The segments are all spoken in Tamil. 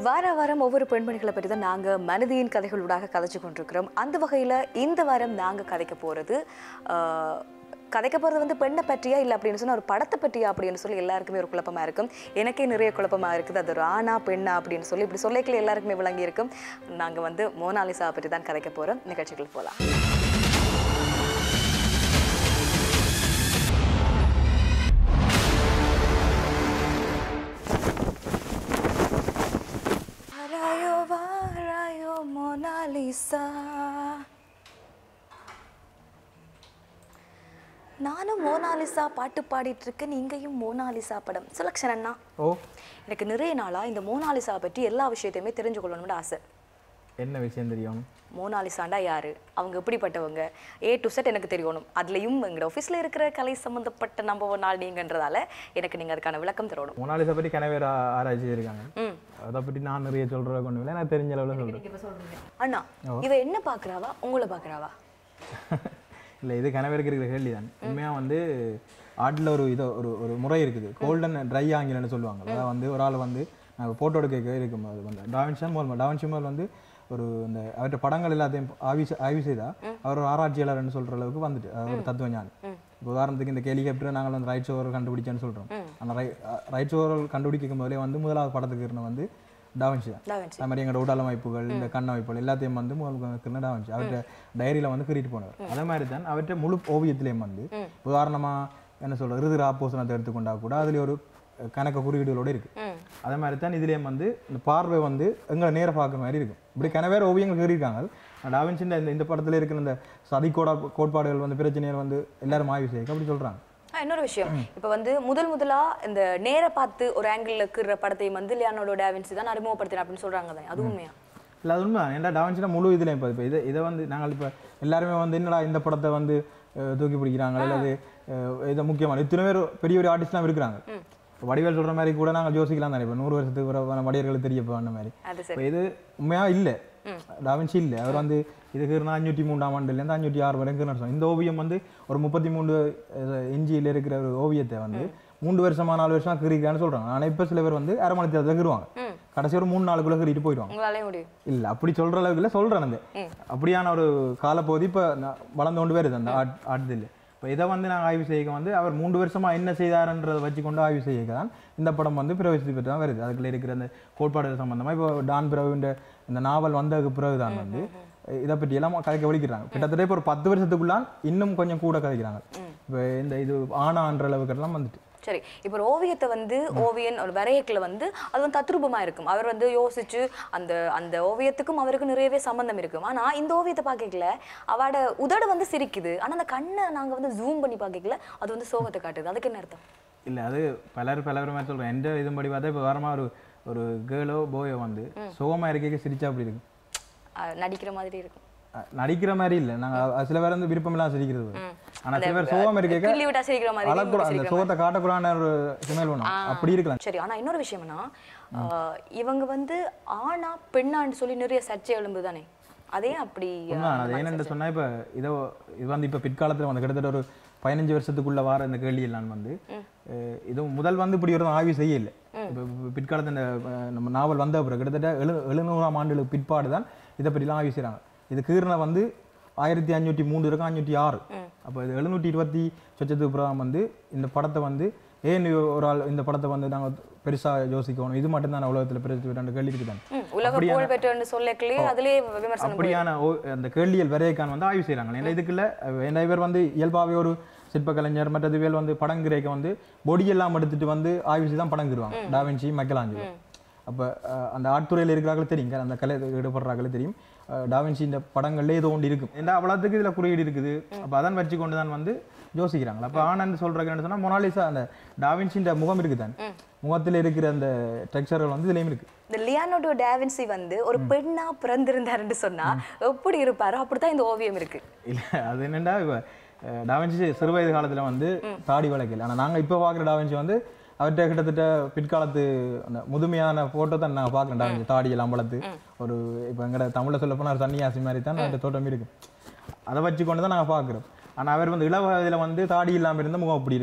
வார வாரம் ஒவ்வொரு பெண்மணிகளை பற்றி தான் நாங்கள் மனிதியின் கதைகளூடாக கதைச்சு கொண்டிருக்கிறோம் அந்த வகையில் இந்த வாரம் நாங்கள் கதைக்க போகிறது கதைக்க போகிறது வந்து பெண்ணை பற்றியா இல்லை அப்படின்னு சொன்னால் ஒரு படத்தை பற்றியா அப்படின்னு சொல்லி எல்லாருக்குமே ஒரு குழப்பமாக இருக்கும் எனக்கே நிறைய குழப்பமாக இருக்குது அது ஒரு ஆணா பெண்ணா அப்படின்னு சொல்லி இப்படி சொல்லிக்கல எல்லாருக்குமே விளங்கி இருக்கும் நாங்கள் வந்து மோனாலிசா பற்றி தான் கதைக்க போகிறோம் நிகழ்ச்சிகள் போகலாம் வாராயோ வாராயோ மோனாலிசா நானும் மோனாலிசா பாட்டு பாடிட்டு இருக்கேன் நீங்கையும் மோனாலிசா படம் சுலக்ஷன் அண்ணா ஓ எனக்கு நிறைய நாளா இந்த மோனாலிசா பற்றி எல்லா விஷயத்தையுமே தெரிஞ்சு கொள்ளணும்னு ஆசை என்ன விஷயம் தெரியும் மோனாலிசாண்டா யாரு அவங்க எப்படிப்பட்டவங்க ஏ டு செட் எனக்கு தெரியணும் அதுலயும் எங்களோட ஆஃபீஸில் இருக்கிற கலை சம்மந்தப்பட்ட நம்ம ஒரு நாள் நீங்கன்றதால எனக்கு நீங்க அதுக்கான விளக்கம் தரணும் மொனாலிசா பற்றி கனவேர் ஆராய்ச்சி இருக்காங்க ம் அதை பற்றி நான் நிறைய சொல்கிற கொண்டு இல்லை எனக்கு தெரிஞ்ச அளவில் சொல்கிறேன் அண்ணா இவ என்ன பாக்குறாவா உங்களை பாக்குறாவா இல்லை இது கனவேருக்கு இருக்கிற கேள்வி தான் உண்மையாக வந்து ஆட்டில் ஒரு இது ஒரு ஒரு முறை இருக்குது கோல்டன் ட்ரை ஆங்கிலன்னு சொல்லுவாங்க அதாவது வந்து ஒரு ஆள் வந்து நாங்கள் ஃபோட்டோ எடுக்க இருக்கும் அது வந்து டாவின்ஷன் மோல் டாவின்ஷன் மோல் வந்து ஒரு இந்த அவர்கிட்ட படங்கள் எல்லாத்தையும் ஆய்வு செ- ஆய்வு செய்தா அவர் ஒரு ஆராய்ச்சியாளர்னு சொல்கிற அளவுக்கு வந்துட்டு அது ஒரு தத்துவஞானி இப்போ உதாரணத்துக்கு இந்த ஹெலிகாப்டர் நாங்கள் வந்து ரைட் ஓவர் கண்டுபிடிச்சேன்னு சொல்கிறோம் அந்த ரை ரைட் ஓவர் கண்டுபிடிக்கும் போதே வந்து முதலாவது படத்துக்கு இருந்த வந்து டாவின்சி தான் டாவின்சி அது மாதிரி எங்களோட உடல் அமைப்புகள் இந்த கண் அமைப்புகள் எல்லாத்தையும் வந்து முதல் கிருஷ்ணடா வந்துச்சு அவர்கிட்ட டைரியில் வந்து கிரிட்டு போனவர் அதே மாதிரி தான் அவர்கிட்ட முழு ஓவியத்திலையும் வந்து உதாரணமாக என்ன சொல்கிறது இருதிர ஆப்போசனத்தை எடுத்துக்கொண்டா கூட அதுல ஒரு கணக்கு குறியீடுகளோட இருக்கு ம் அதே மாதிரி தான் இதுலேயும் வந்து இந்த பார்வை வந்து எங்களை நேர பார்க்குற மாதிரி இருக்கும் இப்படி கனவேற ஓவியங்கள் கீறியிருக்காங்க டாவின்சின் இந்த இந்த படத்தில் இருக்கிற இந்த சதிக்கோடா கோட்பாடுகள் வந்து பிரச்சனைகள் வந்து எல்லாரும் ஆய்வு செய்ய அப்படி சொல்றாங்க ஆ, இன்னொரு விஷயம் இப்ப வந்து முதல் முதலா இந்த நேர பார்த்து ஒரு ஆங்கிள் இருக்கிற படத்தை வந்து லியானோட டாவின்சி தான் அறிமுகப்படுத்தின அப்படின்னு சொல்றாங்க தானே அது உண்மையா இல்லை அது உண்மை ஏன்டா டாவின்சினா முழு இதுலையும் இப்போ இப்போ இதை இதை வந்து நாங்கள் இப்போ எல்லாருமே வந்து என்னடா இந்த படத்தை வந்து அஹ், தூக்கி பிடிக்கிறாங்க அல்லது அஹ், இதை முக்கியமான இத்தனை பேர் பெரிய பெரிய ஆர்டிஸ்ட்லாம் இருக்கிறாங்க இப்போ வடிவேல் சொல்கிற மாதிரி கூட நாங்கள் யோசிக்கலாம் தானே இப்போ நூறு வருஷத்துக்கு பிறகு வடிவர்களுக்கு தெரியப்போ அந்த மாதிரி அது சரி இப்போ இது உண்மையாக இல்லை டாவின்சி இல்லை அவர் வந்து இதுக்கு இருந்தால் அஞ்சூற்றி மூணாம் ஆண்டுலேருந்து அஞ்சூற்றி ஆறு வரைக்கும் நடத்தும் இந்த ஓவியம் வந்து ஒரு முப்பத்தி மூணு இஞ்சியில் இருக்கிற ஒரு ஓவியத்தை வந்து மூன்று வருஷமா நாலு வருஷமா கீறிக்கிறான்னு சொல்கிறாங்க ஆனால் இப்போ சில பேர் வந்து அரை மணி நேரத்தில் கீறுவாங்க ம் கடைசி ஒரு மூணு நாளுக்குள்ளே கீறிட்டு போயிடுவாங்க உங்களாலே முடியும் இல்ல அப்படி சொல்ற அளவுக்கு இல்ல சொல்றேன் அந்த அப்படியான ஒரு காலப்பகுதி இப்ப ந- வளர்ந்து கொண்டு வருது அந்த ஆட் ஆட்டுதில் இப்போ இதை வந்து நாங்கள் ஆய்வு செய்ய வந்து அவர் மூன்று வருஷமா என்ன செய்தாருன்றதை வச்சு கொண்டு ஆய்வு செய்ய தான் இந்த படம் வந்து பிரவேசித்து பெற்று தான் வருது அதுக்குள்ள இருக்கிற அந்த கோட்பாடுகள் சம்பந்தமா இப்போ டான் பிரபுன்ற இந்த நாவல் வந்ததுக்கு பிறகு தான் வந்து இதை பற்றி எல்லாம் கதைக்க வலிக்கிறாங்க கிட்டத்தட்ட இப்போ ஒரு பத்து வருஷத்துக்குள்ளான் இன்னும் கொஞ்சம் கூட கதைக்கிறாங்க இப்போ இந்த இது ஆனான்ற அளவுக்கு எல்லாம் வந்துட்டு சரி இப்போ ஒரு ஓவியத்தை வந்து ஓவியன் ஒரு வரையக்குல வந்து அது வந்து தத்ரூபமா இருக்கும் அவர் வந்து யோசிச்சு அந்த அந்த ஓவியத்துக்கும் அவருக்கும் நிறையவே சம்பந்தம் இருக்கும் ஆனா இந்த ஓவியத்தை பார்க்கல அவட உதடு வந்து சிரிக்குது ஆனா அந்த கண்ணை நாங்க வந்து ஜூம் பண்ணி பார்க்கல அது வந்து சோகத்தை காட்டுது அதுக்கு என்ன அர்த்தம் இல்ல அது பலர் பலர் மாதிரி சொல்றேன் எந்த இதுபடி பார்த்தா இப்போ வரமா ஒரு ஒரு கேர்ளோ போயோ வந்து சுகமா இருக்க சிரிச்சா அப்படி இருக்கு அஹ் நடிக்கிற மாதிரி இருக்கும் அஹ் நடிக்கிற மாதிரி இல்ல நாங்க அஹ் சில பேர் வந்து விருப்பம் இல்லாம சிரிக்கிறது வரும். ஆனா சில பேர் அந்த சுகம் இருக்க கிள்ளி விட்டா சிரிக்கிற மாதிரி அழக்கூட அந்த சுகத்தை காட்டக்கூடாத ஒரு சுமையில் வேணும் அப்படி இருக்கலாம் சரி ஆனா இன்னொரு விஷயம்னா ஆஹ் இவங்க வந்து ஆணா பெண்ணான்னு சொல்லி நிறைய சர்ச்சை எழும்புது தானே அதே அப்படி உண்மைதான். அது ஏன்னு சொன்னா இப்ப இதோ இது வந்து இப்ப பிற்காலத்துல வந்து கிட்டத்தட்ட ஒரு பதினஞ்சு வருஷத்துக்குள்ள வார இந்த கேள்வி எல்லாம் வந்து அஹ் இது முதல் வந்து இப்படி ஒரு ஆய்வு செய்யல இப்ப இப்ப பிற்காலத்துல இந்த அஹ், நம்ம நாவல் வந்த அப்புறம் கிட்டத்தட்ட எழு எழுநூறாம் ஆண்டுகளுக்கு பிற்பாடு தான் இதை பற்றிலாம் ஆய்வு செய்றாங்க இது கீர்ன வந்து ஆயிரத்தி அஞ்சூற்றி மூணு இருக்கும் அஞ்சூற்றி ஆறு அப்போ இது எழுநூற்றி இருபத்தி சொச்சத்துக்கு பிறகு வந்து இந்த படத்தை வந்து ஏன் ஒரு ஆள் இந்த படத்தை வந்து நாங்க பெருசா யோசிக்கணும் இது மட்டும் தான் உலகத்துல பெருசு ரெண்டு கேள்வி இருக்குதானே ம், உலக புகழ் பெற்றன்னு சொல்லக்கலே அதுலயே விமர்சனம் அப்படியான ஓ- அந்த கேள்வியல் வரையக்கான் வந்து ஆய்வு செய்றாங்க ஏன்னா இதுக்குள்ள அஹ், நிறைய பேர் வந்து இயல்பாகவே ஒரு சிற்ப கலைஞர் மற்றது வேல் வந்து படம் கிரேக்க வந்து பொடி எல்லாம் எடுத்துட்டு வந்து ஆய்வு செய்து தான் படம் கிருவாங்க டாவின்சி மைக்கலாஞ்சலோ அப்போ அந்த ஆட்துறையில் இருக்கிறாங்களே தெரியும் அந்த கலை ஈடுபடுறாங்களே தெரியும் அஹ், டாவின்சி இந்த படங்கள்ல ஏதோ ஒன்று இருக்கும் ஏன்னா அவ்வளோத்துக்கு இதுல குறியீடு இருக்குது அப்போ அதான் வச்சு கொண்டு தான் வந்து யோசிக்கிறாங்க அப்போ ஆனந்த் சொல்றாங்க என்ன சொன்னா மொனாலிசா அந்த டாவின்சின்ற முகம் இருக்குதான் முகத்தில் இருக்கிற அந்த டெக்ஸ்சர்கள் வந்து இதுலயும் இருக்கு இந்த லியானோடோ டாவின்சி வந்து ஒரு பெண்ணா பிறந்திருந்தாருன்னு சொன்னா எப்படி இருப்பாரோ அப்படித்தான் இந்த ஓவியம் இருக்கு இல்ல அது என்னண்டா இப்போ டாவின்சி சிறு வயது காலத்துல வந்து தாடி வளர்க்கல ஆனா நாங்க இப்போ பார்க்குற டாவின்சி வந்து அவர்கிட்ட கிட்டத்தட்ட பிற்காலத்து அந்த முதுமையான போட்டோ தான் நான் பார்க்குறேன் டாவின்சி தாடி எல்லாம் வளர்த்து ஒரு இப்போ எங்கட தமிழ்ல சொல்ல போனா ஒரு தண்ணியாசி மாதிரி தான் அவர்கிட்ட தோட்டம் இருக்கு அதை வச்சு கொண்டு தான் நாங்க பார்க்குறோம் ஆனா அவர் வந்து இள வயதுல வந்து தாடி இல்லாம இருந்த முகம் அப்படி இருக்கும்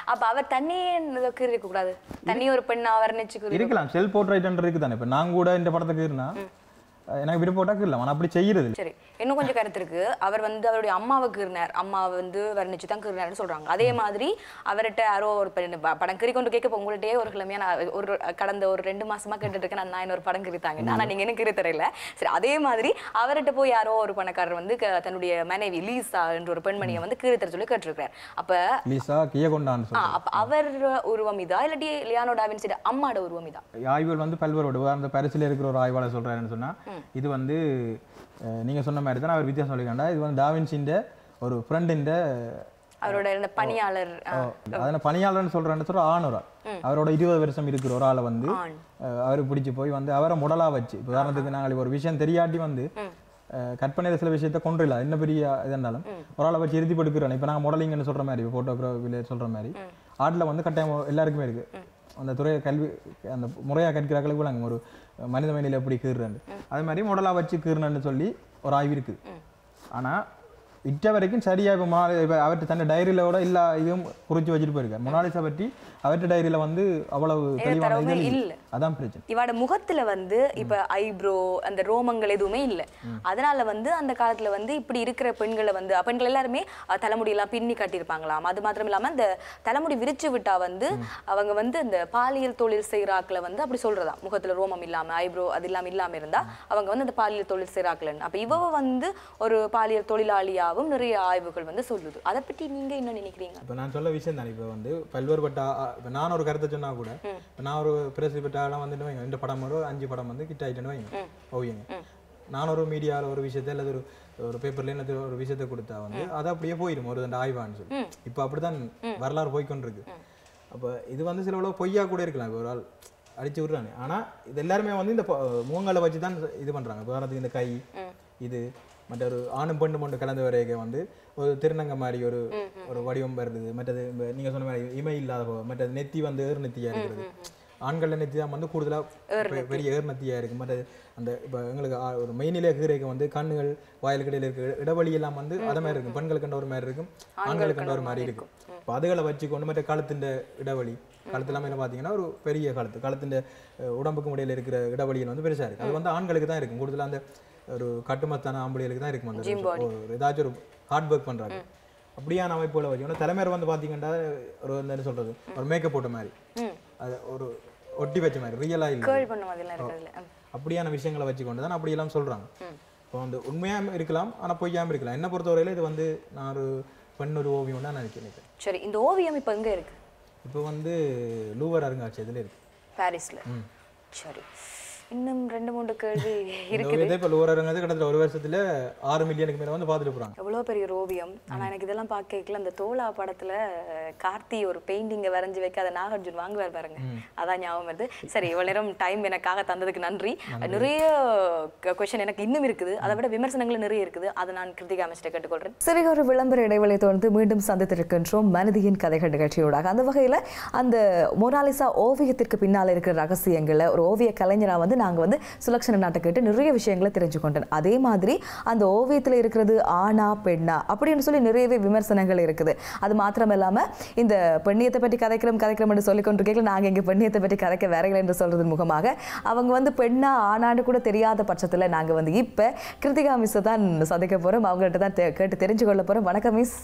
அப்ப அவர் தண்ணியே கீறி இருக்க கூடாது தண்ணி ஒரு பெண்ணா வர்ணிச்சு கீறி இருக்கலாம் செல் போர்ட்ரைட்ன்ற இருக்கு தானே இப்போ நான் கூட இந்த படத்துக்கு இருந்தா எனக்கு விருப்ப போட்டாக்கு இல்லை ஆனால் அப்படி செய்யறது இல்ல. சரி இன்னும் கொஞ்சம் கருத்து இருக்கு அவர் வந்து அவருடைய அம்மாவை கீறினார் அம்மாவை வந்து வர்ணிச்சு தான் கீறினார்னு சொல்றாங்க அதே மாதிரி அவர்கிட்ட யாரோ ஒரு பெண் ப- படம் கிரி கொண்டு கேட்க உங்கள்கிட்டயே ஒரு கிழமையா நான் ஒரு கடந்த ஒரு ரெண்டு மாசமா கேட்டுட்டு இருக்கேன் நான் இன்னொரு படம் கிரித்தாங்க ஆனா நீங்க என்ன கிரி தெரியல சரி அதே மாதிரி அவர்கிட்ட போய் யாரோ ஒரு பணக்காரர் வந்து க- தன்னுடைய மனைவி லீசா என்ற ஒரு பெண்மணியை வந்து கீரி தர சொல்லி கேட்டிருக்காரு அப்ப லீசா கிய கொண்டான்னு ஆ, சொல்லி அப்ப அவர் உருவம் இதா இல்லாட்டி லியானோ டாவின்சியோட அம்மாட உருவம் இதா ஆய்வுகள் வந்து பல்வேறு உதாரண பரிசில் இருக்கிற ஒரு ஆய்வாளர் சொல்றாருன்னு சொன்னா இது வந்து அஹ், நீங்க சொன்ன மாதிரி தான் அவர் வித்தியாசம் சொல்லிக்காண்டா இது வந்து டாவின்சின்ற ஒரு ஃப்ரெண்டின் அவரோட இந்த பணியாளர் ஆ, அதனை பணியாளர்னு சொல்றேன்னு சொல்ற ஆணுரா அவரோட இருபது வருஷம் இருக்கிற ஒரு ஆளை வந்து ஆண் அஹ், அவருக்கு பிடிச்சி போய் வந்து அவரை முடலா வச்சு இப்ப உதாரணத்துக்கு நாங்கள் ஒரு விஷயம் தெரியாட்டி வந்து அஹ், கற்பனையில சில விஷயத்த கொண்டுல என்ன பெரிய இது இருந்தாலும் ஒரு ஆளை வச்சு இறுதி படுக்கிறோம் இப்போ நாங்கள் மாடலிங்னு சொல்ற மாதிரி ஃபோட்டோகிராஃபில சொல்ற மாதிரி ஆட்டில் வந்து கட்டாயம் எல்லாருக்குமே இருக்கு அந்த துறையை கல்வி அந்த முறையா கற்கிறார்களுக்கு நாங்கள் ஒரு மனித மனிதனில் எப்படி கீறுறேன் அதே மாதிரி முடலா வச்சு கீறுனன்னு சொல்லி ஒரு ஆய்வு இருக்கு ஆனா இட்ட வரைக்கும் சரியா இப்போ மா இப்போ அவர்கிட்ட தன்னை டைரியிலோட எல்லா இதுவும் குறிச்சு வச்சுட்டு போயிருக்காரு மொனாலிசா பற்றி அவர்கிட்ட டைரியில வந்து அவ்வளவு தெளிவான தரவுகள் இது இல்ல. அதான் பிரச்சனை இவாட முகத்துல வந்து இப்ப ஐப்ரோ அந்த ரோமங்கள் எதுவுமே இல்ல அதனால வந்து அந்த காலத்துல வந்து இப்படி இருக்கிற பெண்களை வந்து அஹ், பெண்கள் எல்லாருமே அஹ், தலைமுடியெல்லாம் பின்னி கட்டியிருப்பாங்களாம் அது மாத்திரம் இல்லாம இந்த தலைமுடி விரிச்சு விட்டா வந்து அவங்க வந்து இந்த பாலியல் தொழில் செய்யறாக்களை வந்து அப்படி சொல்றதா முகத்துல ரோமம் இல்லாம ஐப்ரோ அது இல்லாம இல்லாம இருந்தா அவங்க வந்து அந்த பாலியல் தொழில் செய்யறாக்கலன்னு அப்ப இவ வந்து ஒரு பாலியல் தொழிலாளியாவும் நிறைய ஆய்வுகள் வந்து சொல்லுது அதை பத்தி நீங்க என்ன நினைக்கிறீங்க இப்போ நான் சொல்ல விஷயம் தானே இப்போ வந்து பல்வேறுபட்ட இப்போ நான் ஒரு கருத்தை சொன்னா கூட இப்போ நான் ஒரு பிரசிப்பட்ட ஆளாக வந்துட்டு வைங்க இந்த படம் ஒரு அஞ்சு படம் வந்து கிட்ட ஆகிட்டேன்னு வைங்க ஓவியங்க நான் ஒரு மீடியாவில் ஒரு விஷயத்த அல்லது ஒரு ஒரு பேப்பர்ல அல்லது ஒரு விஷயத்தை கொடுத்தா வந்து அது அப்படியே போயிடும் ஒரு ரெண்டு ஆய்வான்னு சொல்லி இப்போ அப்படிதான் வரலாறு போய்க்கொண்டிருக்கு அப்போ இது வந்து சில அளவு பொய்யா கூட இருக்கலாம் இப்போ ஒரு ஆள் அடிச்சு விடுறாங்க ஆனா இது எல்லாருமே வந்து இந்த ப- முகங்களை வச்சு தான் இது பண்றாங்க உதாரணத்துக்கு இந்த கை இது மற்ற ஒரு ஆணும் பெண்ணு மட்டும் கலந்து வரைக்க வந்து ஒரு திருநங்க மாதிரி ஒரு ஒரு வடிவம் வருது மற்றது இந்த நீங்க சொன்ன மாதிரி இமை இல்லாத போ- மற்றது நெத்தி வந்து ஏர் நெத்தியா இருக்கிறது ஆண்கள் நெத்தி தான் வந்து கூடுதலா பெ- பெரிய ஏர் நெத்தியா இருக்கு மற்றது அந்த இப்போ எங்களுக்கு ஆ- ஒரு மெயினிலே கீரைக்கு வந்து கண்ணுகள் வாயிலுக்கு இடையில இருக்க இடைவெளி எல்லாம் வந்து அத மாதிரி இருக்கும் பெண்களுக்கு கண்ட ஒரு மாதிரி இருக்கும் ஆண்களுக்கு கண்ட ஒரு மாதிரி இருக்கும் இப்போ அதுகளை வச்சுக்கொண்டு மற்ற கழுத்தின் இடைவெளி கழுத்து எல்லாமே பார்த்தீங்கன்னா ஒரு பெரிய கழுத்து கழுத்தின் உடம்புக்கும் இடையில இருக்கிற இடைவெளிகள் வந்து பெருசா இருக்கு அது வந்து ஆண்களுக்கு தான் இருக்கும் கூடுதலா அந்த ஒரு கட்டுமத்தான ஆம்பளைகளுக்கு தான் இருக்கும் அந்த ஒரு- ஒரு ஏதாச்சும் ஒரு ஹார்ட் ஒர்க் பண்றாங்க அப்படியான அமைப்புகளை வச்சுக்கணும் தலைமையர் வந்து பார்த்தீங்கன்னா ஒரு வந்து என்ன சொல்றது ஒரு மேக்கப் போட்ட மாதிரி அது ஒரு ஒட்டி வச்ச மாதிரி ரியலா இல்லை கேள் பண்ண மாதிரிலாம் இருக்கிறதுல ம். அப்படியான விஷயங்களை வச்சுக்கொண்டு தான் அப்படியெல்லாம் சொல்றாங்க இப்போ வந்து உண்மையாம இருக்கலாம் ஆனா பொய்யாம இருக்கலாம் என்ன பொறுத்தவரையில இது வந்து நான் ஒரு பெண் ஒரு ஓவியம் தான் நான் நினைக்கிறேன் சரி இந்த ஓவியம் இப்ப எங்க இருக்கு இப்போ வந்து லூவர் அருங்காட்சியகத்தில் இருக்கு பாரிஸ்ல சரி இன்னும் ரெண்டு மூணு கேள்வி இந்த இருக்குது ஓவியத்தை இப்போ லூவர் அரங்காட்சி கிட்டத்தட்ட ஒரு வருஷத்துல ஆறு மில்லியனுக்கு மேல வந்து பார்த்துட்டு போறாங்க எவ்வளவு பெரிய ஒரு ஓவியம் ஆனா எனக்கு இதெல்லாம் பார்க்கல அந்த தோலா படத்துல அஹ், கார்த்தி ஒரு பெயிண்டிங்கை வரைஞ்சு வைக்க அதை நாகார்ஜுன் வாங்குவார் பாருங்க அதான் ஞாபகம் வருது சரி இவ்வளவு நேரம் டைம் எனக்காக தந்ததுக்கு நன்றி நிறைய கொஸ்டின் எனக்கு இன்னும் இருக்குது அதை விட விமர்சனங்கள் நிறைய இருக்குது அதை நான் கிருத்திகா அமைச்சிட்ட கேட்டுக்கொள்றேன் சரி ஒரு விளம்பர இடைவெளி தொடர்ந்து மீண்டும் சந்தித்திருக்கின்றோம் மனதியின் கதைகள் நிகழ்ச்சியோடாக அந்த வகையில அந்த மொனாலிசா ஓவியத்திற்கு பின்னால் இருக்கிற ரகசியங்களை ஒரு ஓவிய கலைஞரா வந்து நாங்க வந்து சுலக்ஷன நாட்டை கேட்டு நிறைய விஷயங்களை தெரிஞ்சு கொண்டேன் அதே மாதிரி அந்த ஓவியத்துல இருக்கிறது ஆணா பெண்ணா அப்படின்னு சொல்லி நிறையவே விமர்சனங்கள் இருக்குது அது மாத்திரம் இல்லாம இந்த பெண்ணியத்தை பற்றி கதைக்கிறோம் கதைக்கிறோம் சொல்லி கொண்டு கேட்கல நாங்க இங்க பெண்ணியத்தை பற்றி கதைக்க வேறீங்களா என்று சொல்றதன் முகமாக அவங்க வந்து பெண்ணா ஆணான்னு கூட தெரியாத பட்சத்துல நாங்க வந்து இப்ப கிருத்திகா மிஸ் தான் சந்திக்க போறோம் அவங்கள்ட்ட தான் தெ- கேட்டு தெரிஞ்சு கொள்ள போறோம் வணக்கம் மிஸ்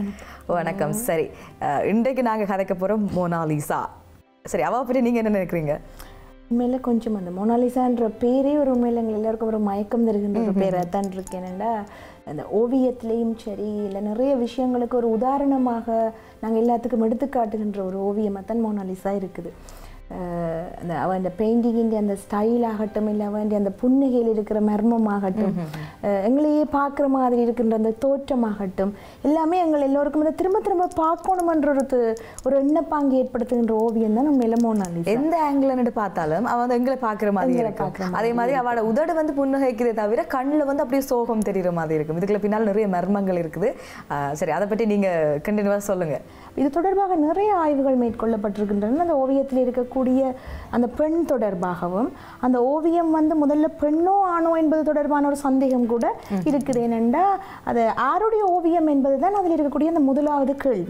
வணக்கம் சரி அஹ், இன்றைக்கு நாங்க கதைக்க போறோம் மோனாலிசா சரி அவ பற்றி நீங்க என்ன நினைக்கிறீங்க உண்மையில கொஞ்சம் அந்த மொனாலிசான்ற பேரே ஒரு உண்மையில எங்கள் எல்லாருக்கும் ஒரு மயக்கம் தருகின்ற ஒரு பேராக தான் இருக்கு என்னென்னா அந்த ஓவியத்திலையும் சரி இல்லை நிறைய விஷயங்களுக்கு ஒரு உதாரணமாக நாங்கள் எல்லாத்துக்கும் எடுத்துக்காட்டுகின்ற ஒரு ஓவியமாக தான் மோனாலிசா இருக்குது அஹ் அந்த அவன் அந்த பெயிண்டிங்கின் அந்த ஸ்டைல் ஆகட்டும் இல்லை அவன் அந்த புன்னகையில் இருக்கிற மர்மமாகட்டும் அஹ் எங்களையே பார்க்குற மாதிரி இருக்கின்ற அந்த தோற்றமாகட்டும் எல்லாமே எங்கள் எல்லோருக்கும் வந்து திரும்ப திரும்ப பார்க்கணுமன்ற ஒரு து- ஒரு எண்ணப்பாங்கு ஏற்படுத்துகின்ற ஓவியம் தான் நம்ம மோனாலிசா எந்த ஆங்கிள் பார்த்தாலும் அவ வந்து எங்களை பாக்குற மாதிரி எங்களை இருக்கும் பார்க்கிற அதே மாதிரி அவளோட உதடு வந்து புன்னகைக்கிறதே தவிர கண்ணுல வந்து அப்படியே சோகம் தெரியுற மாதிரி இருக்கும் இதுக்குள்ள பின்னால் நிறைய மர்மங்கள் இருக்குது ஆஹ் சரி அதை பற்றி நீங்க கண்டினியூவா சொல்லுங்க இது தொடர்பாக நிறைய ஆய்வுகள் மேற்கொள்ளப்பட்டிருக்கின்றன அந்த ஓவியத்தில் இருக்கக்கூடிய அந்த பெண் தொடர்பாகவும் அந்த ஓவியம் வந்து முதல்ல பெண்ணோ ஆணோ என்பது தொடர்பான ஒரு சந்தேகம் கூட இருக்குது ஏனென்றா அது யாருடைய ஓவியம் என்பதுதான் அதில் இருக்கக்கூடிய அந்த முதலாவது கேள்வி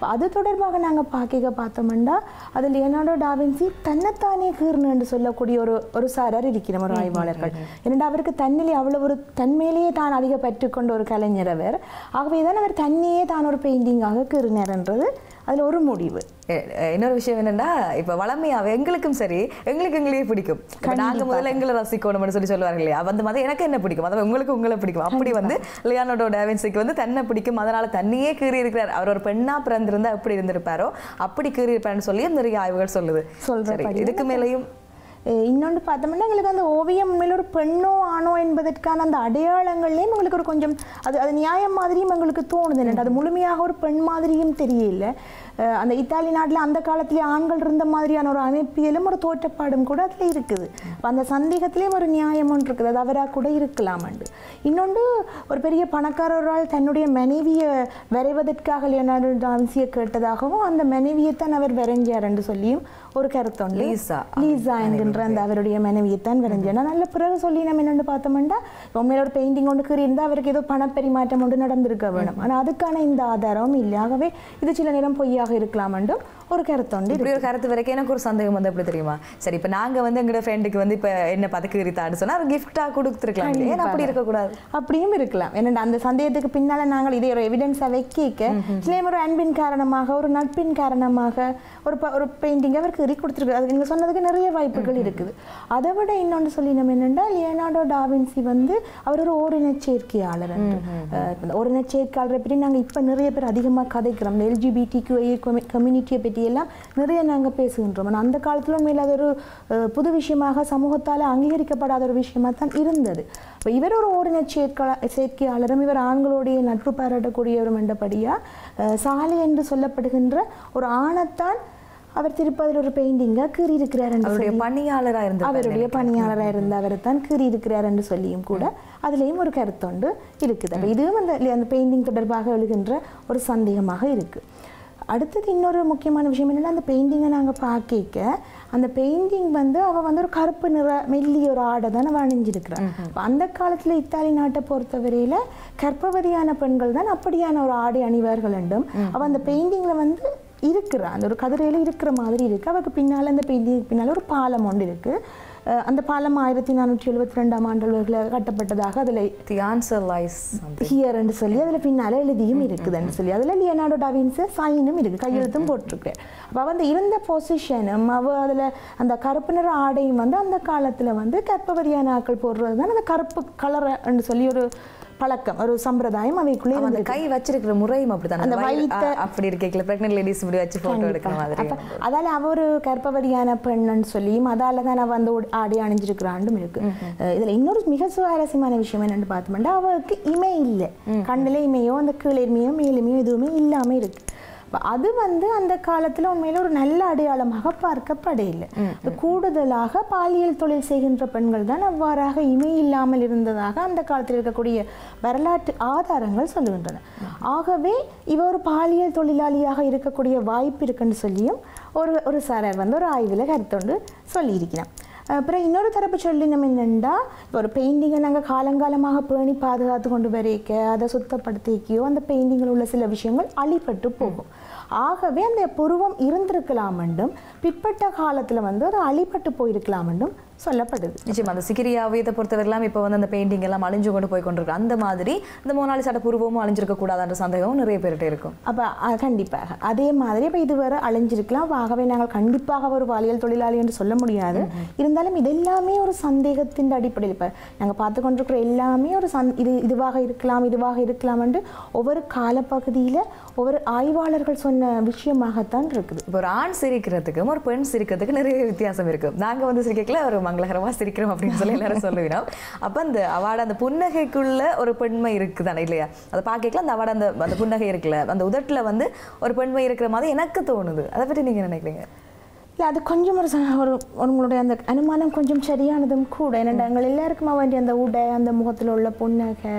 அப்ப அது தொடர்பாக நாங்கள் பார்க்க பார்த்தோம்னா அது லியனார்டோ டாவின்சி தன்னைத்தானே கீர்னு சொல்லக்கூடிய ஒரு ஒரு சாரர் இருக்கிற ஒரு ஆய்வாளர்கள் ஏனென்றால் அவருக்கு தன்னிலே அவ்வளவு ஒரு தன்மையிலேயே தான் அதிக பற்றுக்கொண்ட ஒரு கலைஞர் அவர் ஆகவே தான் அவர் தன்னையே தான் ஒரு பெயிண்டிங்காக கீறினார்ன்றது அதில் ஒரு முடிவு எ- எ- இன்னொரு விஷயம் என்னன்னா இப்ப வளமையாவே எங்களுக்கும் சரி எங்களுக்கு எங்களையே பிடிக்கும் இப்ப நாங்க முதல்ல எங்களை ரசிக்கணும்னு சொல்லி சொல்லுவாங்க இல்லையா அந்த மாதிரி எனக்கு என்ன பிடிக்கும் அதாவது உங்களுக்கு உங்களை பிடிக்கும் அப்படி வந்து லியானோடோ டாவின்சிக்கு வந்து தன்னை பிடிக்கும் அதனால தன்னையே கீறி இருக்கிறார் அவர் ஒரு பெண்ணா பிறந்திருந்தா எப்படி இருந்திருப்பாரோ அப்படி கீறி இருப்பாருன்னு சொல்லி நிறைய ஆய்வுகள் சொல்லுது சொல்றபடி சரி, இதுக்கு மேலேயும் அஹ் இன்னொன்று பார்த்தோம்னா எங்களுக்கு அந்த ஓவியம் உண்மையில ஒரு பெண்ணோ ஆணோ என்பதற்கான அந்த அடையாளங்கள்லேயும் எங்களுக்கு ஒரு கொஞ்சம் அது அது நியாயம் மாதிரியும் எங்களுக்கு தோணுது எனக்கு அது முழுமையாக ஒரு பெண் மாதிரியும் தெரியல அஹ் அந்த இத்தாலி நாட்டில் அந்த காலத்திலே ஆண்கள் இருந்த மாதிரியான ஒரு அமைப்பியலும் ஒரு தோற்றப்பாடும் கூட அதில் இருக்குது அப்ப அந்த சந்தேகத்திலேயும் ஒரு நியாயம் ஒன்று இருக்குது அது அவராக கூட இருக்கலாமண்டு இன்னொன்று ஒரு பெரிய பணக்காரரால் தன்னுடைய மனைவியை வரைவதற்காக லியோனார்டோ டான்சியை கேட்டதாகவும் அந்த மனைவியை தான் அவர் வரைஞ்சார் என்று சொல்லியும் ஒரு கருத்துண்டு லீசா. லீசா என்கின்ற அந்த அவருடைய மனைவியைத்தான் வரைஞ்சேன் நல்ல பிறகு சொல்லி நம்ம என்னென்னு பார்த்தோம்னா உண்மையில ஒரு பெயிண்டிங் ஒன்று இருந்தால் அவருக்கு ஏதோ பணப்பரிமாற்றம் ஒன்று நடந்திருக்க வேணும் ஆனால் அதுக்கான இந்த ஆதாரமும் இல்லை ஆகவே இது சில நேரம் பொய்யாக இருக்கலாம் என்றும் ஒரு கருத்துண்டு இப்படி ஒரு கருத்து வரைக்கும் எனக்கு ஒரு சந்தேகம் வந்து எப்படி தெரியுமா சரி இப்ப நாங்க வந்து எங்களோட ஃப்ரெண்டுக்கு வந்து இப்ப என்ன பார்த்து கீறித்தான்னு சொன்னா ஒரு கிஃப்டா கொடுத்துருக்கலாம் இல்லையா? ஏன் அப்படி இருக்கக்கூடாது அப்படியும் இருக்கலாம் ஏன்னா அந்த சந்தேகத்துக்கு பின்னால நாங்கள் இதை ஒரு எவிடன்ஸாக வைக்க சில ஒரு அன்பின் காரணமாக ஒரு நட்பின் காரணமாக ஒரு ப- ஒரு பெயிண்டிங் அவர் கீறி கொடுத்துருக்கு அது நீங்கள் சொன்னதுக்கு நிறைய வாய்ப்புகள் இருக்குது அதை விட இன்னொன்று சொல்லி நம்ம என்னென்னா லியனார்டோ டாவின்சி வந்து அவர் ஒரு ஓரினச் சேர்க்கையாளர் என்று. அஹ் இந்த ஓரினச் சேர்க்கையாளரை பற்றி நாங்கள் இப்போ நிறைய பேர் அதிகமாக கதைக்கிறோம் இந்த எல்ஜிபிடி கம்யூனிட்டியை பற்றி எல்லாம் நிறைய நாங்கள் பேசுகின்றோம் ஆனால் அந்த காலத்துல உண்மையில் அது ஒரு அஹ், புது விஷயமாக சமூகத்தால் அங்கீகரிக்கப்படாத ஒரு விஷயமா தான் இருந்தது அப்போ இவர் ஒரு ஓரினச் சேர்க்கா சேர்க்கையாளரும் இவர் ஆண்களோடைய நட்பு பாராட்டக்கூடியவரும் என்றபடியாக சாலை என்று சொல்லப்படுகின்ற ஒரு ஆணைத்தான் அவர் திருப்பதில் ஒரு பெயிண்டிங்காக கீறி இருக்கிறார் என்று அவருடைய பணியாளரா இருந்த அவருடைய பணியாளராக இருந்த அவர் தான் கீறி இருக்கிறார் என்று சொல்லியும் கூட அதுலேயும் ஒரு கருத்தொண்டு இருக்குது அப்போ இதுவும் அந்த அந்த பெயிண்டிங் தொடர்பாக எழுகின்ற ஒரு சந்தேகமாக இருக்குது அடுத்தது இன்னொரு முக்கியமான விஷயம் என்னன்னா அந்த பெயிண்டிங்கை நாங்கள் பார்க்க அந்த பெயிண்டிங் வந்து அவள் வந்து ஒரு கருப்பு நிற மெல்லிய ஒரு ஆடை தான் அவள் அணிஞ்சிருக்கிறாள் அப்ப அந்த காலத்தில் இத்தாலி நாட்டை பொறுத்தவரையில் கர்ப்பவதியான பெண்கள் தான் அப்படியான ஒரு ஆடை அணிவார்கள் என்றும் அவள் அந்த பெயிண்டிங்கில் வந்து இருக்கிறா அந்த ஒரு கதிரையில் இருக்கிற மாதிரி இருக்கு அவருக்கு பின்னால் அந்த பெயிண்டிங் பின்னால் ஒரு பாலம் ஒன்று இருக்கு அஹ் அந்த பாலம் ஆயிரத்தி நானூற்றி எழுபத்தி ரெண்டாம் ஆண்டுகளில் கட்டப்பட்டதாக அதில் தி ஆன்சர் லைஸ் ஹியர்ன்னு சொல்லி அதில் பின்னால் எழுதியும் இருக்குதுன்னு சொல்லி அதில் லியனார்டோ டாவின்ஸு சைனும் இருக்கு கையெழுத்தும் போட்டிருக்கு அப்போ வந்து இருந்த பொசிஷனும் அவ அதில் அந்த கருப்பு நிற ஆடையும் வந்து அந்த காலத்தில் வந்து கற்பவரியான ஆட்கள் போடுறது தான் அந்த கருப்பு கலர்ன்னு சொல்லி ஒரு பழக்கம் ஒரு சம்பிரதாயம் அவைக்குள்ளே அந்த இருந்தது கை வச்சிருக்கிற முறையும் அப்படித்தான் அந்த அந்த வயல் வைத்த- ஆ, அப்படி இருக்கல பிரெக்னென்ட் லேடிஸ் இப்படி வச்சு போட்டோ எடுக்கிற மாதிரி அப்ப அதால அவ ஒரு கர்ப்பவதியான பெண்ணுன்னு சொல்லியும் அதால தான் அவ அந்த உட- ஆடை அணிஞ்சிருக்கிறாண்டும் இருக்கு அஹ் இதுல இன்னொரு மிக சுவாரஸ்யமான விஷயம் என்னன்னு பார்த்தோம்னா அவருக்கு இமை இல்லை கண்ணுல இமையோ அந்த கீழிமையோ மேலுமையோ எதுவுமே இல்லாம இருக்கு அப்ப அது வந்து அந்த காலத்துல உண்மையில ஒரு நல்ல அடையாளமாக பார்க்கப்படையில்லை அது கூடுதலாக பாலியல் தொழில் செய்கின்ற பெண்கள் தான் அவ்வாறாக இமை இல்லாமல் இருந்ததாக அந்த காலத்தில் இருக்கக்கூடிய வரலாற்று ஆதாரங்கள் சொல்லுகின்றன ஆகவே இவ ஒரு பாலியல் தொழிலாளியாக இருக்கக்கூடிய வாய்ப்பு இருக்குன்னு சொல்லியும் ஒரு ஒரு சாரர் வந்து ஒரு ஆய்வில் கருத்தொண்டு சொல்லியிருக்கிறான் அப்புறம் இன்னொரு தரப்பு சொல்லி நம்ம என்னென்னா இப்போ ஒரு பெயிண்டிங்கை நாங்கள் காலங்காலமாக பேணி பாதுகாத்து கொண்டு வரைக்க அதை சுத்தப்படுத்திக்கையோ அந்த பெயிண்டிங்கில் உள்ள சில விஷயங்கள் அழிபட்டு போகும் ஆகவே அந்த புருவம் இருந்திருக்கலாம் என்றும் பிற்பட்ட காலத்தில் வந்து அது அழிபட்டு போயிருக்கலாம் என்றும் சொல்லப்படுது நிச்சயமா அந்த சிகிரியாவியத்தை பொறுத்தவரைலாம் இப்போ வந்து அந்த பெயிண்டிங் எல்லாம் அழிஞ்சு கொண்டு போய் கொண்டிருக்கு அந்த மாதிரி இந்த மோனாலிசாட புருவமும் அழிஞ்சிருக்க கூடாதுன்ற சந்தேகம் நிறைய பேர்கிட்ட இருக்கும் அப்போ கண்டிப்பாக அதே மாதிரி இப்போ இது வேறு அழிஞ்சிருக்கலாம் ஆகவே நாங்கள் கண்டிப்பாக ஒரு பாலியல் தொழிலாளி என்று சொல்ல முடியாது இருந்தாலும் இது எல்லாமே ஒரு சந்தேகத்தின் அடிப்படையில் இப்போ நாங்கள் பார்த்து கொண்டிருக்கிற எல்லாமே ஒரு சந் இது இதுவாக இருக்கலாம் இதுவாக இருக்கலாம் என்று ஒவ்வொரு காலப்பகுதியில் ஒவ்வொரு ஆய்வாளர்கள் சொன்ன விஷயமாகத்தான் இருக்குது இப்போ ஒரு ஆண் சிரிக்கிறதுக்கும் ஒரு பெண் சிரிக்கிறதுக்கு நிறைய வித்தியாசம் இருக்கு நாங்க வந்து சிரிக்கல ஒரு மங்களகரமா சிரிக்கிறோம் அப்படின்னு சொல்லி எல்லாரும் சொல்லுவினோம் அப்ப அந்த அவாட அந்த புன்னகைக்குள்ள ஒரு பெண்மை இருக்குதானே இல்லையா அதை பார்க்கல அந்த அவாட அந்த அந்த புன்னகை இருக்குல்ல அந்த உதட்டுல வந்து ஒரு பெண்மை இருக்கிற மாதிரி எனக்கு தோணுது அதை பற்றி நீங்க நினைக்கிறீங்க இல்லை அது கொஞ்சம் ஒரு ச- ஒரு உங்களுடைய அந்த அனுமானம் கொஞ்சம் சரியானதும் கூட ஏன்னா எங்கள் எல்லாருக்குமே வேண்டிய அந்த உடை அந்த முகத்தில் உள்ள புன்னகை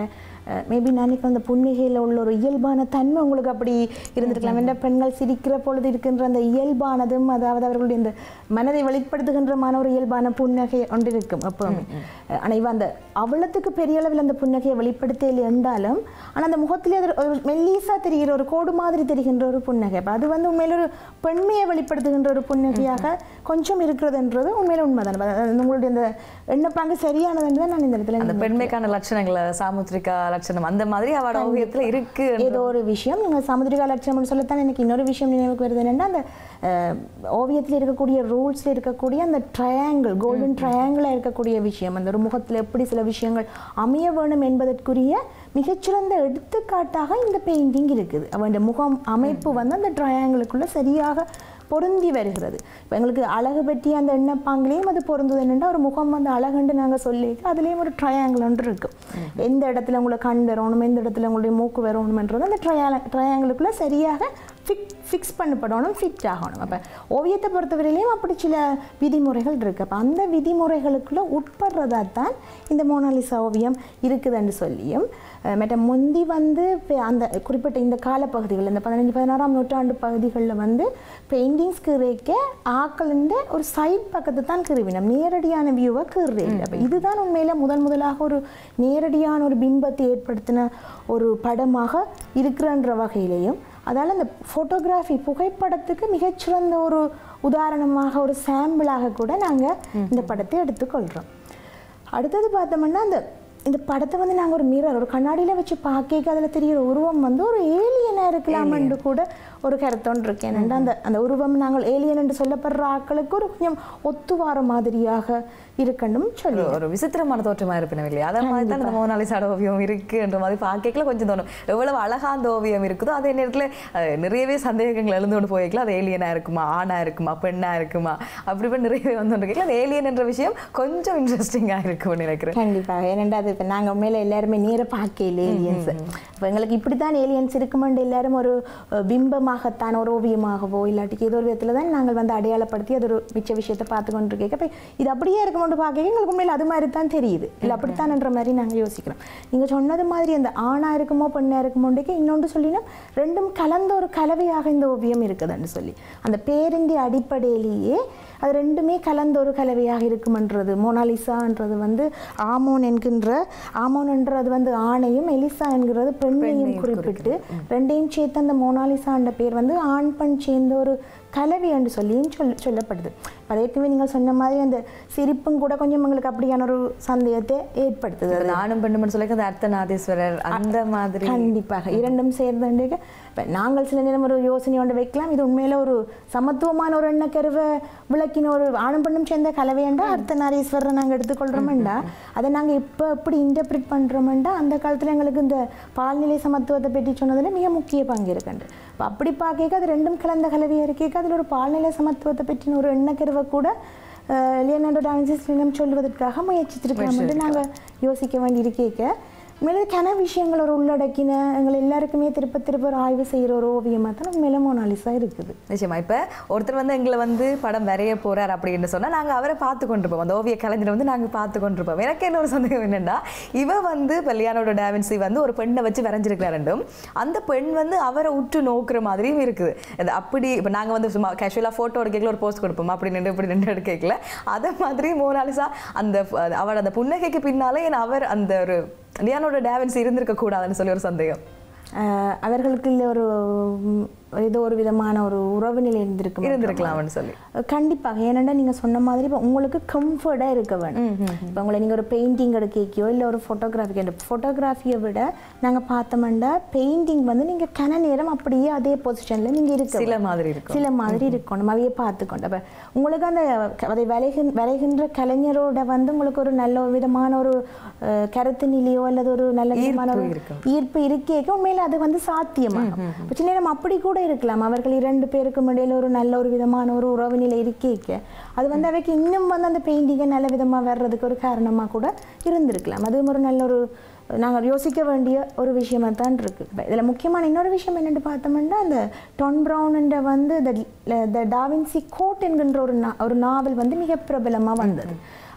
மேபி நினைக்கிற அந்த புன்னகையில் உள்ள ஒரு இயல்பான தன்மை உங்களுக்கு அப்படி இருந்திருக்கலாம் என்ற பெண்கள் சிரிக்கிற பொழுது இருக்கின்ற அந்த இயல்பானதும் அதாவது அவர்களுடைய இந்த மனதை வெளிப்படுத்துகின்றமான ஒரு இயல்பான புன்னகை ஒன்று இருக்கும் எப்பவுமே ஆனால் இவ அந்த அவ்வளத்துக்கு பெரிய அளவில் அந்த புன்னகையை வெளிப்படுத்தல என்றாலும் ஆனால் அந்த முகத்திலே அது ஒரு மெல்லீஸா தெரிகிற ஒரு கோடு மாதிரி தெரிகின்ற ஒரு புன்னகை அப்ப அது வந்து உண்மையில ஒரு பெண்மையை வெளிப்படுத்துகின்ற ஒரு புன்னகையாக கொஞ்சம் இருக்கிறதுன்றது உண்மையில உண்மைதான் அப்ப அது உங்களுடைய அந்த எண்ணப்பாங்க சரியானதுன்னு தான் நான் இந்த இடத்துல அந்த பெண்மைக்கான லட்சணங்களை சாமுத்திரிகா லட்சணம் அந்த மாதிரி அவட ஓவியத்துல இருக்கு ஏதோ ஒரு விஷயம் நீங்கள் சமுதிரிகா லட்சணம்னு சொல்லத்தான் எனக்கு இன்னொரு விஷயம் நினைவுக்கு வருது என்னன்னா அந்த அஹ், ஓவியத்தில் இருக்கக்கூடிய ரூல்ஸில் இருக்கக்கூடிய அந்த ட்ரையாங்கிள் கோல்டன் ட்ரையாங்கிளாக இருக்கக்கூடிய விஷயம் அந்த ஒரு முகத்தில் எப்படி சில விஷயங்கள் அமைய வேணும் என்பதற்குரிய மிகச்சிறந்த எடுத்துக்காட்டாக இந்த பெயிண்டிங் இருக்குது அவன் முகம் அமைப்பு வந்து அந்த ட்ரையாங்கிளுக்குள்ள சரியாக பொருந்தி வருகிறது இப்போ எங்களுக்கு அழகு பற்றிய அந்த எண்ணப்பாங்கிலையும் அது பொருந்தது என்னென்னா ஒரு முகம் வந்து அழகுண்டு நாங்கள் சொல்லி அதுலேயும் ஒரு ட்ரையாங்கிள் ஒன்று இருக்கும் எந்த இடத்துல உங்களை கண் வரணும் எந்த இடத்துல உங்களுடைய மூக்கு வரணும்ன்றது அந்த ட்ரையா ட்ரையாங்கிளுக்குள்ளே சரியாக ஃபிக் ஃபிக்ஸ் பண்ணப்படணும் ஃபிட் ஆகணும் அப்போ ஓவியத்தை பொறுத்தவரையிலையும் அப்படி சில விதிமுறைகள் இருக்குது அப்போ அந்த விதிமுறைகளுக்குள்ளே உட்படுறதா தான் இந்த மோனாலிசா ஓவியம் இருக்குதுன்னு சொல்லியும் அஹ், மற்ற முந்தி வந்து இப்ப அந்த குறிப்பிட்ட இந்த காலப்பகுதிகள் இந்த பதினஞ்சு பதினாறாம் நூற்றாண்டு பகுதிகளில் வந்து பெயிண்டிங்ஸ் கிரைக்க ஆக்களின்ற ஒரு சைட் பக்கத்தை தான் கிருவினம் நேரடியான வியூவை கிருவே அப்போ இதுதான் உண்மையில் முதல் முதலாக ஒரு நேரடியான ஒரு பிம்பத்தை ஏற்படுத்தின ஒரு படமாக இருக்கிறன்ற வகையிலையும் அதால் அந்த ஃபோட்டோகிராஃபி புகைப்படத்துக்கு மிகச்சிறந்த ஒரு உதாரணமாக ஒரு சாம்பிளாக கூட நாங்கள் இந்த படத்தை எடுத்துக்கொள்கிறோம் அடுத்தது பார்த்தோம்னா அந்த இந்த படத்தை வந்து நாங்கள் ஒரு மிரர் ஒரு கண்ணாடியில் வச்சு பார்க்க அதில் தெரிகிற உருவம் வந்து ஒரு ஏலியனாக இருக்கலாமென்று கூட ஒரு கருத்தொன்று இருக்கு ஏனென்றா அந்த அந்த உருவம் நாங்கள் ஏலியன் என்று சொல்லப்படுற ஆட்களுக்கு ஒரு கொஞ்சம் ஒத்துவார மாதிரியாக இருக்கணும் சொல்லி ஒரு- ஒரு விசித்திரமான தோற்றமா இருப்பினும் இல்லையா அத மாதிரி தான் இந்த மோனாலிசாட ஓவியம் இருக்கு என்ற மாதிரி பார்க்கல கொஞ்சம் தோணும் எவ்வளவு அழகா அந்த ஓவியம் இருக்குதோ அதே நேரத்துல அஹ், நிறையவே சந்தேகங்கள் எழுந்து கொண்டு போய்க்கலாம் அது ஏலியனா இருக்குமா ஆணா இருக்குமா பெண்ணா இருக்குமா அப்படி இப்படி நிறையவே வந்து கொண்டு அந்த ஏலியன் என்ற விஷயம் கொஞ்சம் இன்ட்ரெஸ்டிங்கா இருக்கும்னு நினைக்கிறேன் கண்டிப்பாக ஏனெண்டா அது இப்போ நாங்கள் உண்மையில எல்லாருமே நேர பார்க்கல ஏலியன்ஸ் இப்போ எங்களுக்கு இப்படி தான் ஏலியன்ஸ் இருக்குமெண்டு எல்லாரும் ஒரு அஹ், பிம்பமாகத்தான் ஒரு ஓவியமாகவோ இல்லாட்டிக்கு ஏதோ ஒரு விதத்தில் தான் நாங்கள் வந்து அடையாளப்படுத்தி அது ஒரு மிச்ச விஷயத்தை பார்த்து கொண்டு இருக்கேன் அப்போ இது அப்படியே இருக்குமெண்டு பார்க்க எங்களுக்கு உண்மையில் அது மாதிரி தான் தெரியுது இல்லை அப்படித்தான்ன்ற மாதிரி நாங்கள் யோசிக்கிறோம் நீங்கள் சொன்னது மாதிரி அந்த ஆணாக இருக்குமோ பெண்ணாக இருக்குமோண்டுக்கு இன்னொன்று சொல்லினா ரெண்டும் கலந்த ஒரு கலவையாக இந்த ஓவியம் இருக்குதுன்னு சொல்லி அந்த பேரிண்டி அடிப்படையிலேயே அது ரெண்டுமே கலந்த ஒரு கலவையாக இருக்குமென்றது மோனாலிசான்றது வந்து ஆமோன் என்கின்ற ஆமோன் என்றது வந்து ஆணையும் எலிசா என்கிறது பெண்ணையும் குறிப்பிட்டு ரெண்டையும் சேர்த்து அந்த மோனாலிசான்ற பேர் வந்து ஆண் பெண் சேர்ந்த ஒரு கலவை என்று சொல்லியும் சொல் சொல்லப்படுது இப்ப ஏற்கனவே நீங்கள் சொன்ன மாதிரி அந்த சிரிப்பும் கூட கொஞ்சம் எங்களுக்கு அப்படியான ஒரு சந்தேகத்தை ஏற்படுத்துது இப்ப நானும் பெண்ணும்னு சொல்லி அந்த அர்த்தநாதீஸ்வரர் அந்த மாதிரி கண்டிப்பாக இரண்டும் சேர்ந்து இப்போ நாங்கள் சில நேரம் ஒரு யோசனை ஒன்று வைக்கலாம் இது உண்மையில ஒரு சமத்துவமான ஒரு எண்ணக்கருவை விளக்கின ஒரு ஆணும் பெண்ணும் சேர்ந்த கலவையண்டா அர்த்த நாரீஸ்வரரை நாங்கள் எடுத்துக்கொள்கிறோமெண்டா அதை நாங்கள் இப்போ எப்படி இன்டர்பிரிட் பண்ணுறோமெண்டா அந்த காலத்தில் எங்களுக்கு இந்த பால்நிலை சமத்துவத்தை பற்றி சொன்னதில் மிக முக்கிய பங்கு இருக்குண்டு இப்போ அப்படி பார்க்க அது ரெண்டும் கலந்த கலவையாக இருக்கேக்க அதில் ஒரு பால்நிலை சமத்துவத்தை பற்றின ஒரு எண்ணக்கருவை கூட லியனார்டோ டாவின்சி ஸ்லிங்கம் சொல்வதற்காக முயற்சித்திருக்கலாம் என்று நாங்கள் யோசிக்க வேண்டி இருக்கேக்க உண்மையிலே கன விஷயங்கள் ஒரு உள்ளடக்கின எங்களை எல்லாருக்குமே திருப்ப திருப்ப ஒரு ஆய்வு செய்கிற ஒரு ஓவியமாக தான் உண்மையில மோனாலிசா இருக்குது நிச்சயமா இப்ப ஒருத்தர் வந்து எங்களை வந்து படம் வரைய போறார் அப்படின்னு சொன்னா நாங்க அவரை பார்த்து கொண்டிருப்போம் அந்த ஓவிய கலைஞரை வந்து நாங்க பார்த்து கொண்டிருப்போம் எனக்கு என்ன ஒரு சந்தேகம் என்னன்னா இவ வந்து இப்ப லியானோட டாவின்சி வந்து ஒரு பெண்ணை வச்சு வரைஞ்சிருக்கிறாருண்டும் அந்த பெண் வந்து அவரை உற்று நோக்குற மாதிரியும் இருக்குது அது அப்படி இப்ப நாங்க வந்து சும்மா கேஷுவலா போட்டோ எடுக்கல ஒரு போஸ்ட் கொடுப்போம் அப்படி நின்று இப்படி நின்று எடுக்கல அதே மாதிரி மோனாலிசா அந்த அவர் அந்த புன்னகைக்கு பின்னாலே என் அவர் அந்த ஒரு லியானோட டாவின்சி இருந்திருக்க கூடாதுன்னு சொல்லி ஒரு சந்தேகம் ஆஹ் அவர்களுக்கு இல்லை ஒரு ம், ஏதோ ஒரு விதமான ஒரு உறவு நிலை இருந்திருக்கும் இருந்திருக்கலாம்னு சொல்லி கண்டிப்பாக ஏனெண்டா நீங்கள் சொன்ன மாதிரி இப்போ உங்களுக்கு கம்ஃபர்டாக இருக்க வேணும் இப்போ உங்களை நீங்கள் ஒரு பெயிண்டிங் எடுக்கைக்கோ இல்லை ஒரு ஃபோட்டோகிராஃபி எடுக்க ஃபோட்டோகிராஃபியை விட நாங்கள் பார்த்தோம்னா பெயிண்டிங் வந்து நீங்கள் கன நேரம் அப்படியே அதே பொசிஷனில் நீங்கள் இருக்க சில வேணும். மாதிரி இருக்கும் சில மாதிரி இருக்கணும் அவையே பார்த்துக்கொண்டு அப்போ உங்களுக்கு அந்த க- அதை வரைகின் வரைகின்ற கலைஞரோட வந்து உங்களுக்கு ஒரு நல்ல ஒரு விதமான ஒரு அஹ், கருத்து நிலையோ அல்லது ஒரு நல்ல விதமான ஒரு இருக்கும். ஈர்ப்பு இருக்கேக்க உண்மையில அது வந்து சாத்தியமாகும் இப்ப சில நேரம் அப்படி கூட இருக்கலாம் அவர்கள் இரண்டு பேருக்கும் இடையில ஒரு நல்ல ஒரு விதமான ஒரு உறவு நிலை இருக்கேக்க அது வந்து அவைக்கு இன்னும் வந்து அந்த பெயிண்டிங்கை நல்ல விதமா வர்றதுக்கு ஒரு காரணமா கூட இருந்திருக்கலாம் அதுவும் ஒரு நல்ல ஒரு நாங்கள் யோசிக்க வேண்டிய ஒரு விஷயமா தான் இருக்கு இப்ப இதுல முக்கியமான இன்னொரு விஷயம் என்னென்னு பார்த்தோம்னா அந்த டான் ப்ரௌன் வந்து த டாவின்சி கோட் என்கின்ற ஒரு நா- ஒரு நாவல் வந்து மிக பிரபலமா வந்தது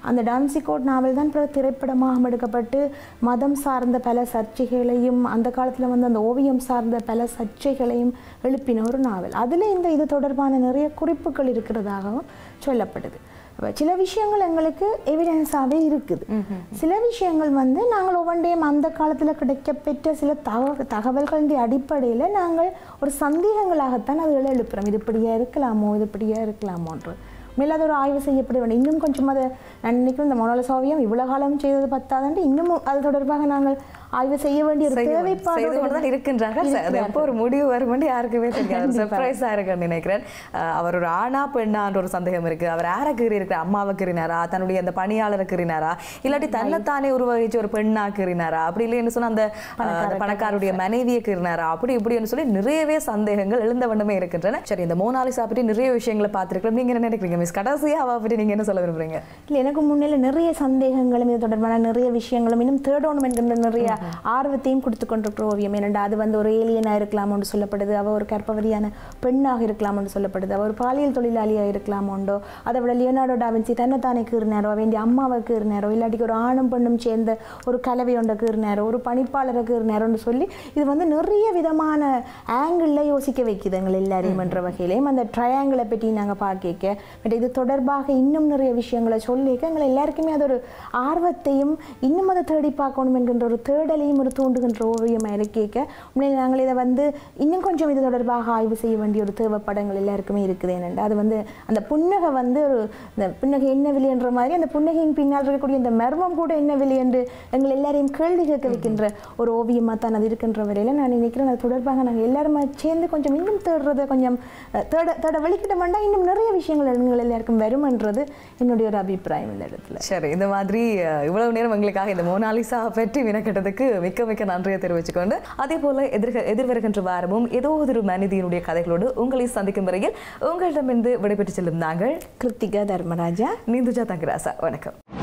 அந்த டான்சி கோட் நாவல் தான் பிறகு திரைப்படமாக எடுக்கப்பட்டு மதம் சார்ந்த பல சர்ச்சைகளையும் அந்த காலத்தில் வந்து அந்த ஓவியம் சார்ந்த பல சர்ச்சைகளையும் எழுப்பின ஒரு நாவல் அதில் இந்த இது தொடர்பான நிறைய குறிப்புகள் இருக்கிறதாகவும் சொல்லப்படுது அப்ப சில விஷயங்கள் எங்களுக்கு எவிடன்ஸாகவே இருக்குது சில விஷயங்கள் வந்து நாங்கள் ஒவ்வொன்றையும் அந்த காலத்தில் கிடைக்கப்பெற்ற சில தகவல் தகவல்களின் அடிப்படையில் நாங்கள் ஒரு சந்தேகங்களாகத்தான் அதுகளை எழுப்புறோம் இது இப்படியா இருக்கலாமோ இது இப்படியா இருக்கலாமோன்ற மேலே அது ஒரு ஆய்வு செய்யப்பட வேண்டும் இன்னும் கொஞ்சம் அதை நான் நினைக்கிறேன் இந்த மொனாலிசாவியம் இவ்வளவு காலம் செய்தது பத்தாதாண்டு இன்னும் அது தொடர்பாக நாங்கள் ஆய்வு செய்ய வேண்டிய ஒரு செய்து தேவைப்பாடு கொண்டு தான் இருக்கின்றார்கள் ச- அது எப்போ ஒரு முடிவு வரும்னு யாருக்குமே தெரியாது சர்ப்ரைஸா இருக்குன்னு நினைக்கிறேன் அஹ் அவர் ஒரு ஆணா பெண்ணான்ற ஒரு சந்தேகம் இருக்கு அவர் யாரை கீறி இருக்கிற அம்மாவை கீறினாரா தன்னுடைய அந்த பணியாளரை கீறினாரா இல்லாட்டி தன்னைத்தானே உருவகிச்சு ஒரு பெண்ணா கீறினாரா அப்படி இல்லைன்னு சொன்னா அந்த அஹ், அந்த பணக்காரருடைய மனைவியை கீறினாரா அப்படி இப்படின்னு சொல்லி நிறையவே சந்தேகங்கள் எழுந்த வண்ணமே இருக்கின்றன சரி இந்த மோனாலிசா பற்றி நிறைய விஷயங்களை பார்த்திருக்கிறோம் நீங்க என்ன நினைக்கிறீங்க மிஸ் கடைசியா அவ பற்றி நீங்க என்ன சொல்ல விரும்புறீங்க இல்லை எனக்கு முன்னில நிறைய சந்தேகங்களும் இது தொடர்பான நிறைய விஷயங்களும் இன்னும் தேடணும் என்கின்ற நிறைய ஆர்வத்தையும் கொடுத்து கொண்டிருக்கிற ஓவியம் ஏனென்றா அது வந்து ஒரு ஏலியனாக இருக்கலாமோன்னு சொல்லப்படுது அவ ஒரு கர்ப்பவதியான பெண்ணாக இருக்கலாமோன்னு சொல்லப்படுது அவ ஒரு பாலியல் தொழிலாளியாக இருக்கலாமோண்டோ அதை விட லியோனார்டோ டாவின்சி தன்னைத்தானே கீறினாரோ வேண்டிய அம்மாவை கீறினாரோ இல்லாட்டிக்கு ஒரு ஆணும் பெண்ணும் சேர்ந்த ஒரு கலவை ஒன்றை கீறினாரோ ஒரு பணிப்பாளரை கீறினாரோன்னு சொல்லி இது வந்து நிறைய விதமான ஆங்கிளில் யோசிக்க வைக்குது எங்கள் எல்லாரையும் என்ற வகையிலையும் அந்த ட்ரையாங்கிளை பற்றி நாங்கள் பார்க்க பட் இது தொடர்பாக இன்னும் நிறைய விஷயங்களை சொல்லிக்க எங்கள் எல்லாருக்குமே அது ஒரு ஆர்வத்தையும் இன்னும் அதை தேடி பார்க்கணும் என்கின்ற ஒரு தேடலையும் ஒரு தூண்டுகின்ற ஓவியமாக இருக்கேக்க உண்மையில் நாங்கள் இதை வந்து இன்னும் கொஞ்சம் இது தொடர்பாக ஆய்வு செய்ய வேண்டிய ஒரு தேவைப்படங்கள் எல்லாருக்குமே இருக்குது ஏனென்றா அது வந்து அந்த புன்னகை வந்து ஒரு இந்த புன்னகை என்ன விலை என்ற மாதிரி அந்த புன்னகையின் பின்னால் இருக்கக்கூடிய இந்த மர்மம் கூட என்ன விலை என்று எங்கள் எல்லாரையும் கேள்வி கேட்க வைக்கின்ற ஒரு ஓவியமாக தான் அது இருக்கின்ற வரையில் நான் நினைக்கிறேன் அது தொடர்பாக நாங்கள் எல்லாருமே சேர்ந்து கொஞ்சம் இன்னும் தேடுறதை கொஞ்சம் அஹ், தேட தேட வெளிக்கிட்ட வேண்டாம் இன்னும் நிறைய விஷயங்கள் எங்கள் எல்லாருக்கும் வருமன்றது என்னுடைய ஒரு அபிப்பிராயம் இந்த இடத்துல சரி இந்த மாதிரி அஹ், இவ்வளவு நேரம் எங்களுக்காக இந்த மோனாலிசா பற்றி வினக்கட்டதுக்கு மிக்க மிக்க நன்றியை தெரிவிச்சுக்கொண்டு அதே போல எதிர்க எதிர்வருகின்ற வாரமும் ஏதோ ஒரு மனிதியினுடைய கதைகளோடு உங்களை சந்திக்கும் வரையில் உங்களிடமிருந்து விடைபெற்று செல்லும் நாங்கள் கிருத்திகா தர்மராஜா நீந்துஜா தங்கராசா வணக்கம்